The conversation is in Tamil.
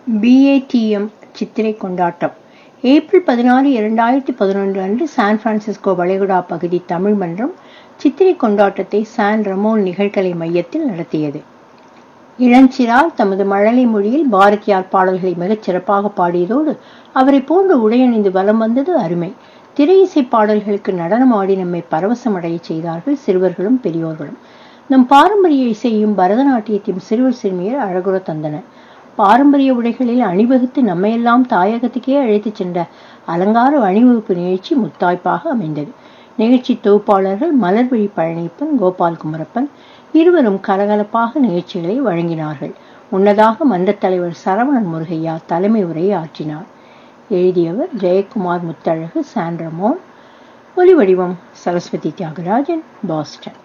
பிஏடிஎம் சித்திரை கொண்டாட்டம் ஏப்ரல் பதினாறு இரண்டாயிரத்தி பதினொன்று அன்று சான் பிரான்சிஸ்கோ வளைகுடா பகுதி தமிழ் மன்றம் சித்திரை கொண்டாட்டத்தை சான் ரமோன் நிகழ்கலை மையத்தில் நடத்தியது இளஞ்சிறார் தமது மழலை மொழியில் பாரதியார் பாடல்களை மிகச் சிறப்பாக பாடியதோடு அவரை போன்று உடையணிந்து வலம் வந்தது அருமை திரை இசை பாடல்களுக்கு நடனமாடி நம்மை பரவசமடைய செய்தார்கள் சிறுவர்களும் பெரியோர்களும் நம் பாரம்பரிய இசையும் பரதநாட்டியத்தையும் சிறுவர் சிறுமியர் அழகுற தந்தனர் பாரம்பரிய உடைகளில் அணிவகுத்து நம்மையெல்லாம் தாயகத்துக்கே அழைத்துச் சென்ற அலங்கார அணிவகுப்பு நிகழ்ச்சி முத்தாய்ப்பாக அமைந்தது நிகழ்ச்சி தொகுப்பாளர்கள் மலர்விழி பழனியப்பன் கோபால் குமரப்பன் இருவரும் கலகலப்பாக நிகழ்ச்சிகளை வழங்கினார்கள் முன்னதாக மன்றத் தலைவர் சரவணன் முருகையா தலைமை உரை ஆற்றினார் எழுதியவர் ஜெயக்குமார் முத்தழகு சாண்ட்ரமோன் ஒலி வடிவம் சரஸ்வதி தியாகராஜன் பாஸ்டன்